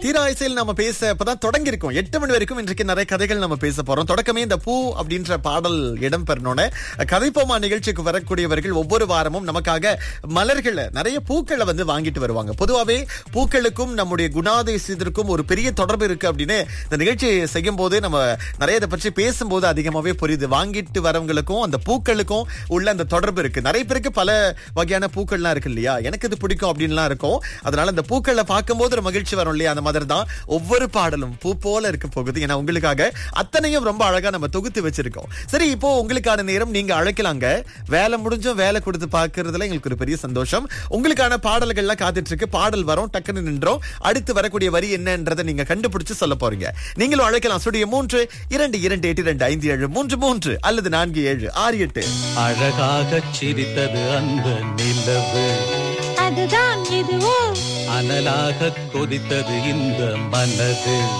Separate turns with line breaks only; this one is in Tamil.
தீராயசையில் நம்ம பேச இப்பதான் தொடங்கி இருக்கோம் எட்டு மணி வரைக்கும் இன்றைக்கு நிறைய கதைகள் நம்ம பேச போறோம் தொடக்கமே இந்த பூ அப்படின்ற பாடல் இடம் பெறணும்னு கதைப்போமா நிகழ்ச்சிக்கு வரக்கூடியவர்கள் ஒவ்வொரு வாரமும் நமக்காக மலர்களை நிறைய பூக்களை வந்து வாங்கிட்டு வருவாங்க பொதுவாவே பூக்களுக்கும் நம்முடைய குணாதிசயத்திற்கும் ஒரு பெரிய தொடர்பு இருக்கு அப்படின்னு இந்த நிகழ்ச்சி செய்யும் போது நம்ம நிறைய இதை பற்றி பேசும்போது அதிகமாவே புரியுது வாங்கிட்டு வரவங்களுக்கும் அந்த பூக்களுக்கும் உள்ள அந்த தொடர்பு இருக்கு நிறைய பேருக்கு பல வகையான பூக்கள்லாம் இருக்கு இல்லையா எனக்கு இது பிடிக்கும் அப்படின்லாம் இருக்கும் அதனால அந்த பூக்களை பார்க்கும்போது ஒரு மகிழ்ச்சி வரும் இல்லையா அந்த மாதிரி தான் ஒவ்வொரு பாடலும் பூ போல இருக்க போகுது ஏன்னா உங்களுக்காக அத்தனையும் ரொம்ப அழகா நம்ம தொகுத்து வச்சிருக்கோம் சரி இப்போ உங்களுக்கான நேரம் நீங்க அழைக்கலாங்க வேலை முடிஞ்சும் வேலை கொடுத்து பார்க்கறதுல எங்களுக்கு ஒரு பெரிய சந்தோஷம் உங்களுக்கான பாடல்கள்லாம் காத்துட்டு இருக்கு பாடல் வரும் டக்குன்னு நின்றோம் அடுத்து வரக்கூடிய வரி என்னன்றதை நீங்க கண்டுபிடிச்சு சொல்ல போறீங்க நீங்களும் அழைக்கலாம் சுடிய மூன்று இரண்டு இரண்டு எட்டு இரண்டு ஐந்து ஏழு மூன்று மூன்று அல்லது நான்கு ஏழு ஆறு எட்டு
அழகாக சிரித்தது அந்த நிலவு
அதுதான் இதுவோ
அனலாக கொதித்தது இந்த மனது